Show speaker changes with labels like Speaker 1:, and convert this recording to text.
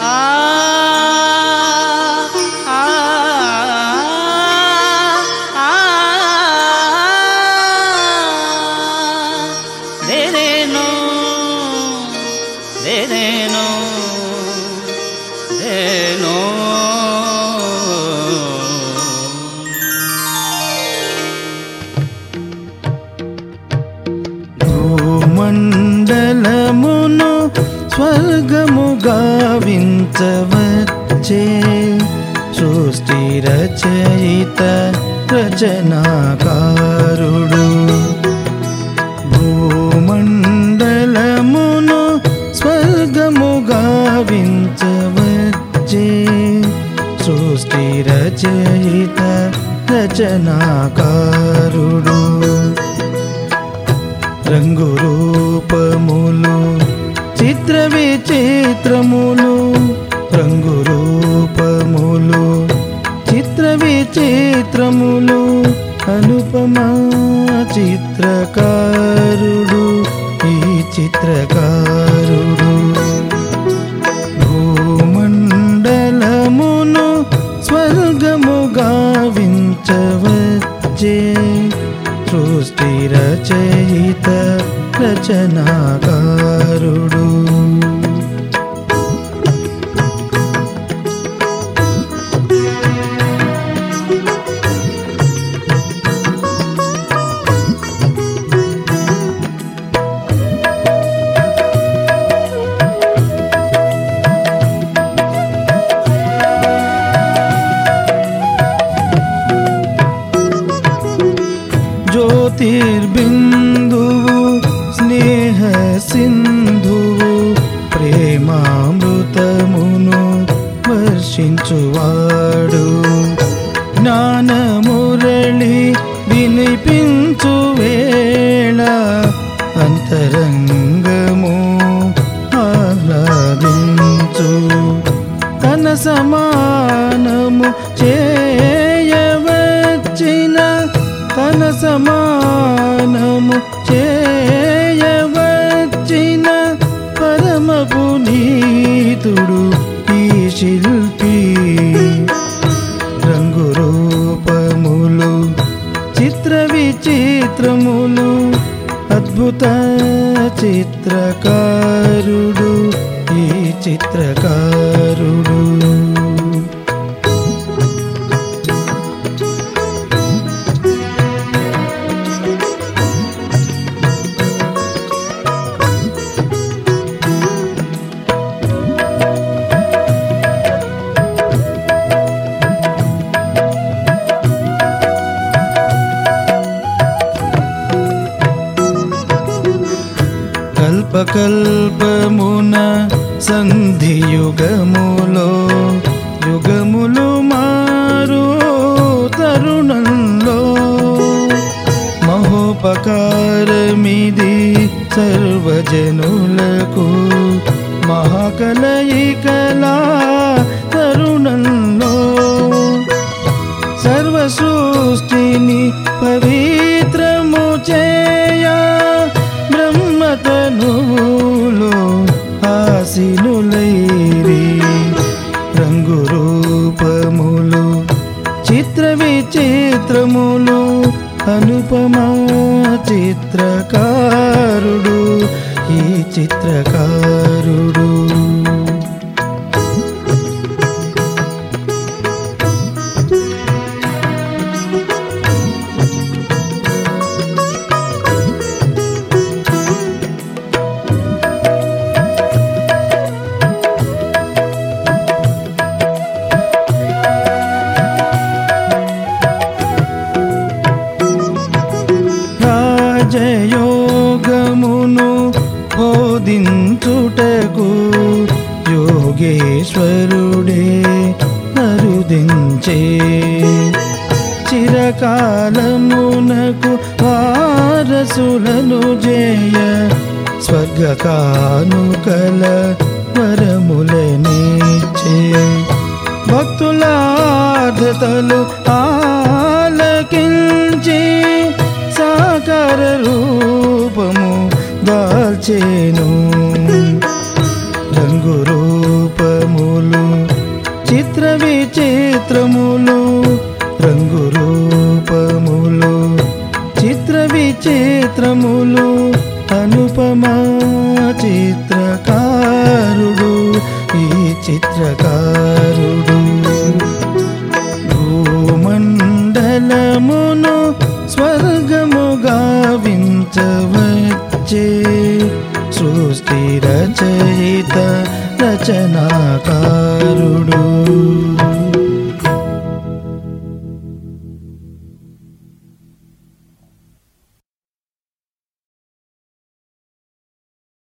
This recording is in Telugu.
Speaker 1: ఆ ఆ ఆ దేదేనో దేదేనో దేనో
Speaker 2: భూమండలమును స్వర్గముగా వించవచ్చే సృష్టి రచయిత రచనాకారుడు భూమండలమును స్వర్గముగా వించవచ్చే సృష్టి రచయిత రచనాకారుడు రంగు రూపములు చిత్ర విచిత్రములు రంగు రూపములు చిత్ర విచిత్రములు అనుపమా చిత్రకారుడు ఈ చిత్రకారుడు భూమండలమును స్వర్గముగా వించవచ్చే సృష్టి రచయిత రచనాకారుడు జ్యోతిర్బిందువు స్నేహ సింధువు ప్రేమామృతమును వర్షించువాడు జ్ఞానమురళి వినిపించు వేళ అంతరంగము ఆహ్లాదించు తన సమానము చేయవచ్చిన తన సమానము చేయవచ్చిన పరమ పునీతుడు ఈ శిల్పి రంగు రూపములు చిత్ర విచిత్రములు అద్భుత చిత్రకారుడు ఈ చిత్రకారుడు కల్పకల్పమున సంధియుగములో యుగములు మారు తరుణంలో మహోపకారమిది సర్వజనులకు మహాకలయికలా తరుణంలో సర్వ సృష్టిని పవిత్రము చేయ బ్రహ్మతనువులో ఆశీనులైరి రంగు రూపములు చిత్ర విచిత్రములు అనుపమా చిత్రకారుడు ఈ చిత్రకారుడు రాజయోగమును బోధించుటకు యోగేశ్వరుడే అరుదించే చిరకాలమునకు వారసులను జయ స్వర్గకానుకల వరములనిచ్చే భక్తులార్ధతలు ఆలకించి సాకార రూపము దాల్చేను రంగు రంగు రూపములు చిత్ర విచిత్రములు రంగు రూపములు చిత్ర విచిత్రములు అనుపమా చిత్రకారుడు ఈ చిత్రకారుడు భూమండలమును స్వర్గముగా వించవచ్చే సృష్టి రచయిత రచనాకారుడు